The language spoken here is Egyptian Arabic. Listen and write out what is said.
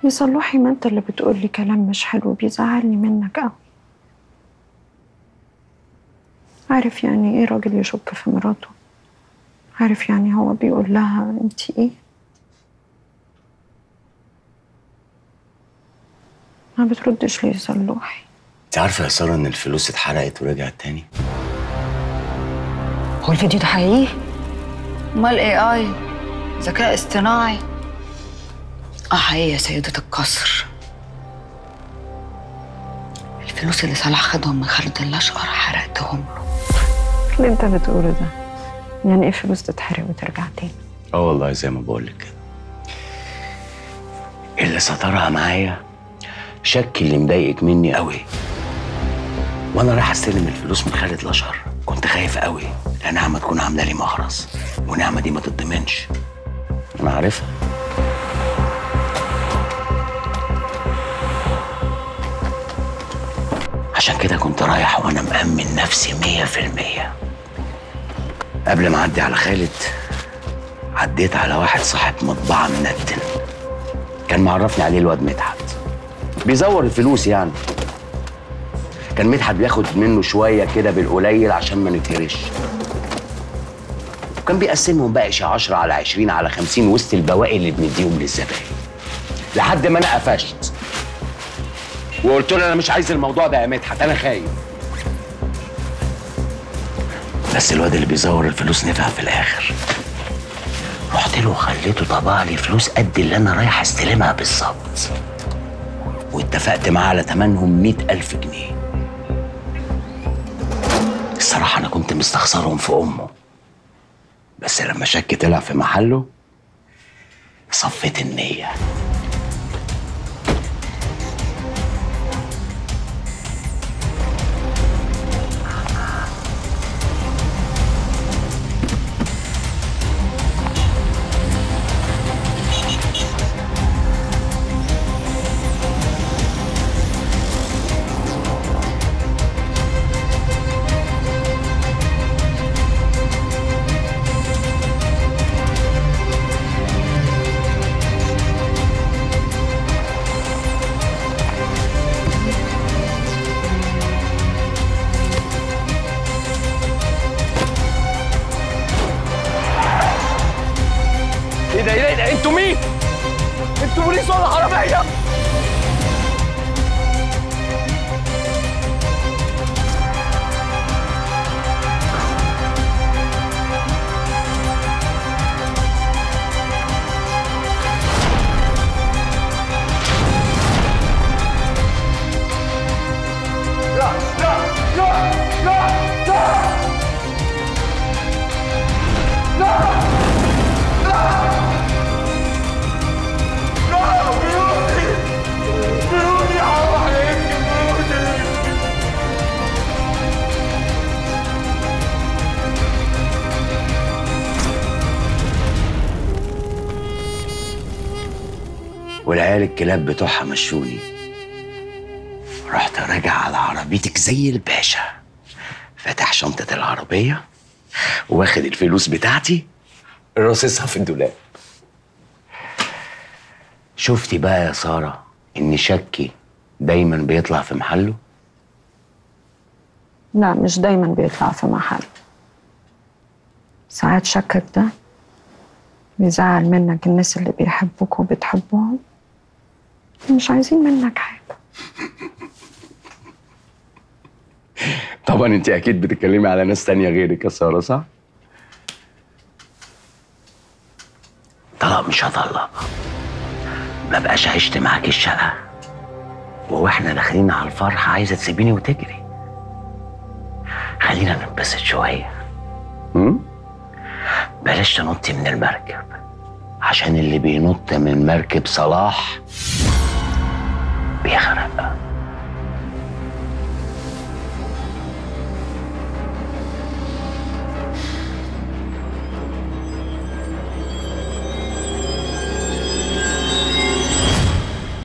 يا صلوحي ما انت اللي بتقولي كلام مش حلو بيزعلني منك قوي عارف يعني ايه راجل يشك في مراته عارف يعني هو بيقول لها انت ايه ما بتردش ليه يا صلوحي انت عارفه يا ساره ان الفلوس اتحرقت ورجعت تاني هو الفيديو ده حقيقي؟ امال اي اي ذكاء اصطناعي اه حقيقي يا سيدة القصر الفلوس اللي صلاح خدهم من خالد الاشقر حرقتهم له اللي انت بتقوله ده يعني ايه فلوس تتحرق وترجع تاني اه والله زي ما بقول لك كده اللي سترها معايا شك اللي مضايقك مني قوي وانا رايح استلم الفلوس من خالد الاشهر كنت خايف قوي لا نعمه تكون عامله لي مخرس ونعمه دي ما تتضمنش انا عارفها عشان كده كنت رايح وانا مأمن نفسي مية في المية قبل ما اعدي على خالد عديت على واحد صاحب مطبعة منتن كان معرفني عليه الواد مدحت بيزور الفلوس يعني كان مدحت بياخد منه شوية كده بالقليل عشان ما نتهرش وكان بيقسمهم بقى شي 10 على 20 على 50 وسط البواقي اللي بنديهم للزباين لحد ما انا قفشت وقلت له انا مش عايز الموضوع ده يا مدحت انا خايف بس الواد اللي بيزور الفلوس نفع في الاخر رحت له وخليته طبع لي فلوس قد اللي انا رايح استلمها بالظبط واتفقت معاه على تمنهم مئة ألف جنيه الصراحة أنا كنت مستخسرهم في أمه بس لما شك طلع في محله صفيت النية ايه ده ايه ده انتوا مين؟ انتوا بوليس ولا حرامية؟ لا لا لا لا لا لا والعيال الكلاب بتوعها مشوني رحت راجع على عربيتك زي الباشا فاتح شنطة العربية واخد الفلوس بتاعتي راصصها في الدولاب شفتي بقى يا سارة إن شكي دايما بيطلع في محله لا مش دايما بيطلع في محل ساعات شكك ده بيزعل منك الناس اللي بيحبوك وبتحبهم مش عايزين منك حاجة طبعا انت اكيد بتتكلمي على ناس تانية غيرك يا سارة صح؟ طلاق مش هطلق ما بقاش عشت معاك الشقة واحنا داخلين على الفرح عايزة تسيبيني وتجري خلينا ننبسط شوية هم؟ بلاش تنطي من المركب عشان اللي بينط من مركب صلاح بيغرق